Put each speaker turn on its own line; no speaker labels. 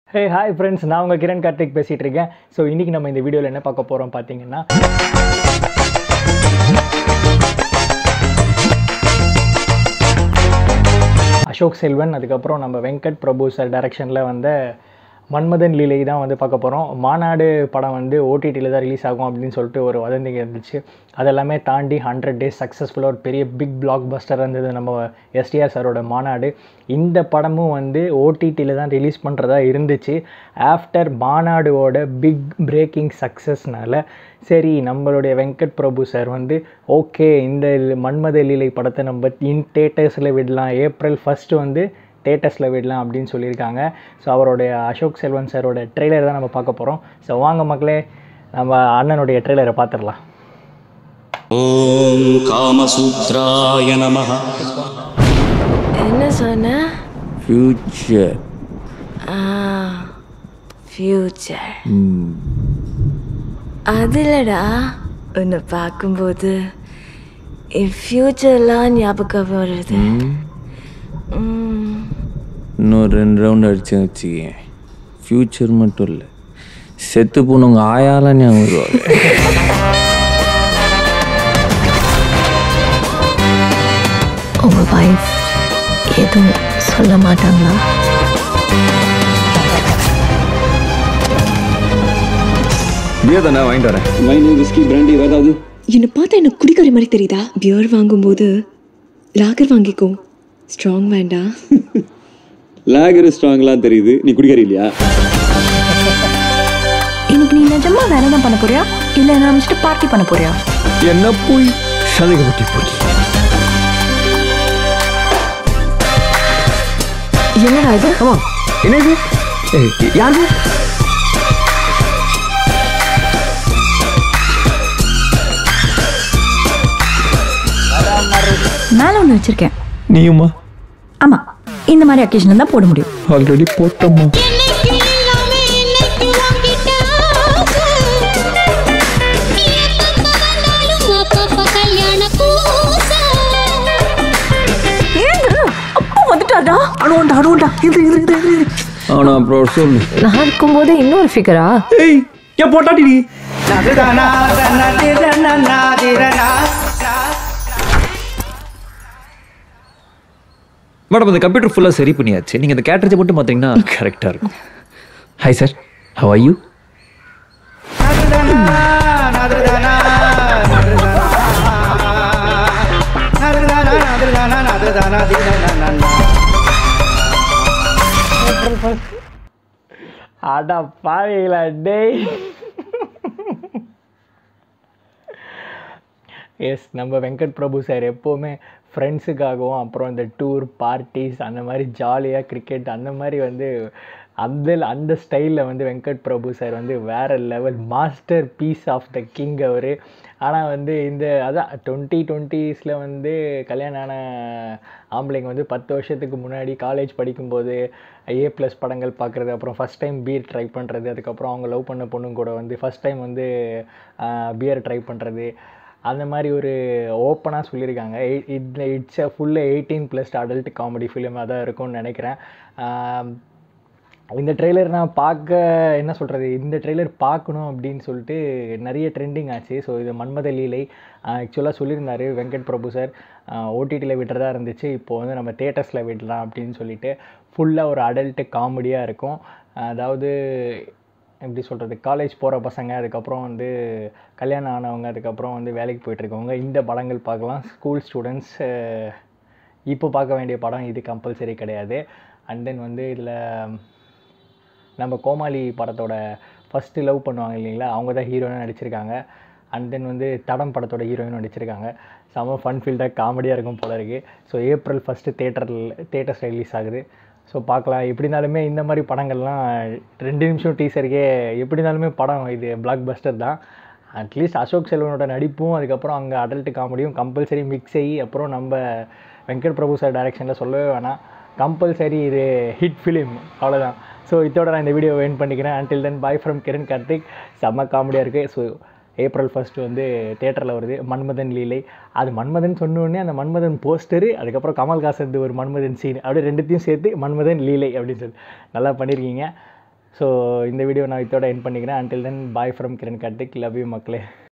hey hi friends நான் உங்கள் கிரண் கார்த்திக் பேசிகிட்டு இருக்கேன் ஸோ இன்றைக்கி நம்ம இந்த வீடியோவில் என்ன பார்க்க போகிறோம் பார்த்தீங்கன்னா அசோக் செல்வன் அதுக்கப்புறம் நம்ம வெங்கட் பிரபு சார் டைரக்ஷனில் வந்த மன்மதன் லீலை தான் வந்து பார்க்க போகிறோம் மாநாடு படம் வந்து ஓடிடியில் தான் ரிலீஸ் ஆகும் அப்படின்னு சொல்லிட்டு ஒரு வதந்திங்க இருந்துச்சு அதெல்லாமே தாண்டி ஹண்ட்ரட் டேஸ் சக்ஸஸ்ஃபுல்லாக ஒரு பெரிய பிக் பிளாக் பஸ்டர் இருந்தது நம்ம எஸ்டிஆர் சாரோட மாநாடு இந்த படமும் வந்து ஓடிடியில் தான் ரிலீஸ் பண்ணுறதா இருந்துச்சு ஆஃப்டர் மாநாடுவோட பிக் பிரேக்கிங் சக்ஸஸ்னால சரி நம்மளுடைய வெங்கட் பிரபு சார் வந்து ஓகே இந்த மன்மத லீலை படத்தை நம்ம இன் தேட்டர்ஸில் விடலாம் ஏப்ரல் ஃபஸ்ட்டு வந்து தேட்டர்ஸில் விடலாம் அப்படின்னு சொல்லியிருக்காங்க ஸோ அவருடைய அசோக் செல்வன் சாரோட ட்ரெய்லர் தான் நம்ம பார்க்க போகிறோம் ஸோ வாங்க மக்களே நம்ம அண்ணனுடைய ட்ரெய்லரை பார்த்துடலாம்
ॐ कामसूत्राय नमः
என்ன சொன்ன
ஃபியூச்சர்
ஆ ஃப்யூச்சர் அதுலடா உன்னை பார்க்கும்போது என் ஃப்யூச்சர்லாம் ஞாபகம் வருது ம்,
இன்னும் ரெண்டு ரவுண்ட் அடிச்சு வச்சுக்கேன் ஃப்யூச்சர் மட்டும் இல்லை செத்து போனவங்க ஆயாலாம் ஞாபகம் வருவாங்க
உங்க வைஃப் எதுவும் சொல்ல மாட்டாங்களா
பியர் தானே வாங்கிட்டு வரேன்
வைனு விஸ்கி பிராண்டி ஏதாவது
என்னை பார்த்தா எனக்கு குடிக்கிற மாதிரி தெரியுதா பியர் வாங்கும்போது லாகர் வாங்கிக்கோ ஸ்ட்ராங் வேண்டாம்
லாகர் ஸ்ட்ராங்லாம் தெரியுது நீ குடிக்காரி இல்லையா
இன்னைக்கு நீ நிஜமா வேலை தான் பண்ண போறியா இல்ல நான் அமைச்சிட்டு பார்ட்டி பண்ண போறியா
என்ன போய் சதகப்பட்டி போய்
என்னடா இது
ஆமா என்னது ஏய், யாரு
மேல ஒண்ணு வச்சிருக்கேன்
நீயுமா
ஆமா இந்த மாதிரி அக்கேஷன் தான் போட முடியும்
ஆல்ரெடி போட்டோமா
அப்பா வந்துட்டாடா
அணுவண்டா அணுவண்டா இது இது இது இது
அவனை அப்புறம் சொல்லு
நான் இருக்கும்போது இன்னொரு ஃபிகரா
ஏய் ஏன் போட்டாடி நீ
மேடம் அந்த கம்ப்யூட்டர் ஃபுல்லாக சரி பண்ணியாச்சு நீங்கள் அந்த கேட்ரேஜை மட்டும் பார்த்தீங்கன்னா கரெக்டாக இருக்கும் hi sir how are you
அட பாவீங்களா டேய் எஸ் நம்ம வெங்கட் பிரபு சார் எப்போவுமே ஃப்ரெண்ட்ஸுக்காகவும் அப்புறம் இந்த டூர் பார்ட்டிஸ் அந்த மாதிரி ஜாலியாக கிரிக்கெட் அந்த மாதிரி வந்து அந்த அந்த ஸ்டைலில் வந்து வெங்கட் பிரபு சார் வந்து வேறு level master piece of the king அவர் ஆனால் வந்து இந்த அதான் டுவெண்ட்டி டுவெண்ட்டீஸில் வந்து கல்யாணம் ஆன ஆம்பளைங்க வந்து பத்து வருஷத்துக்கு முன்னாடி காலேஜ் படிக்கும்போது ஏ ப்ளஸ் படங்கள் பார்க்குறது அப்புறம் ஃபஸ்ட் டைம் பீர் ட்ரை பண்ணுறது அதுக்கப்புறம் அவங்க லவ் பண்ண பொண்ணுங்க கூட வந்து ஃபஸ்ட் டைம் வந்து பியர் ட்ரை பண்ணுறது அந்த மாதிரி ஒரு ஓப்பனாக சொல்லியிருக்காங்க it it's a full eighteen plus adult comedy ஃபிலிமாக தான் இருக்கும்னு நினைக்கிறேன் ஆம், இந்த ட்ரெய்லர் நான் பார்க்க என்ன சொல்கிறது இந்த ட்ரெய்லர் பார்க்கணும் அப்படின்னு சொல்லிட்டு நிறைய ட்ரெண்டிங் ஆச்சு ஸோ இது மன்மத லீலை ஆக்சுவலாக சொல்லியிருந்தாரு வெங்கட் பிரபு சார் ஓடிடியில் விடுறதா இருந்துச்சு இப்போ வந்து நம்ம தேட்டர்ஸில் விடலாம் அப்படின்னு சொல்லிட்டு ஃபுல்லாக ஒரு அடல்ட்டு காமெடியாக இருக்கும் அதாவது எப்படி சொல்கிறது காலேஜ் போகிற பசங்க அதுக்கப்புறம் வந்து கல்யாணம் ஆனவங்க அதுக்கப்புறம் வந்து வேலைக்கு போயிட்டுருக்கவங்க இந்த படங்கள் பார்க்கலாம் ஸ்கூல் ஸ்டூடெண்ட்ஸ் இப்போ பார்க்க வேண்டிய படம் இது கம்பல்சரி கிடையாது அண்ட் தென் வந்து இதில் நம்ம கோமாளி படத்தோட ஃபஸ்ட்டு லவ் பண்ணுவாங்க இல்லைங்களா அவங்க தான் ஹீரோயினாக நடிச்சிருக்காங்க அண்ட் தென் வந்து தடம் படத்தோட ஹீரோயினும் நடிச்சிருக்காங்க செம ஃபன் ஃபீல்டாக காமெடியாக இருக்கும் போல இருக்குது ஸோ ஏப்ரல் ஃபஸ்ட்டு தேட்டரில் தேட்டர்ஸ் ரிலீஸ் ஆகுது ஸோ பார்க்கலாம் எப்படி இருந்தாலுமே இந்த மாதிரி படங்கள்லாம் ரெண்டு நிமிஷம் டீசருக்கே எப்படி இருந்தாலுமே படம் இது பிளாக் பஸ்டர் தான் அட்லீஸ்ட் அசோக் செல்வனோட நடிப்பும் அதுக்கப்புறம் அங்கே அடல்ட் காமெடியும் கம்பல்சரி மிக்ஸ் ஆகி அப்புறம் நம்ம வெங்கட் பிரபு சார் டைரக்ஷனில் சொல்லவே வேணாம் கம்பல்சரி இது ஹிட் ஃபிலிம் அவ்வளோதான் ஸோ இதோட நான் இந்த வீடியோ வெயின் பண்ணிக்கிறேன் until then bye from Kiran Karthik செம்ம காமெடியாக இருக்குது ஸோ ஏப்ரல் ஃபர்ஸ்ட் வந்து தேட்டரில் வருது மன்மதன் லீலை அது மன்மதன் சொன்ன உடனே அந்த மன்மதன் போஸ்டரு அதுக்கப்புறம் கமல்ஹாசன் ஒரு மன்மதன் சீன் அப்படியே ரெண்டுத்தையும் சேர்த்து மன்மதன் லீலை அப்படின்னு சொல்லி நல்லா பண்ணியிருக்கீங்க ஸோ இந்த வீடியோ நான் இதோட என் பண்ணிக்கிறேன் until then bye from Kiran Karthik love you மக்களே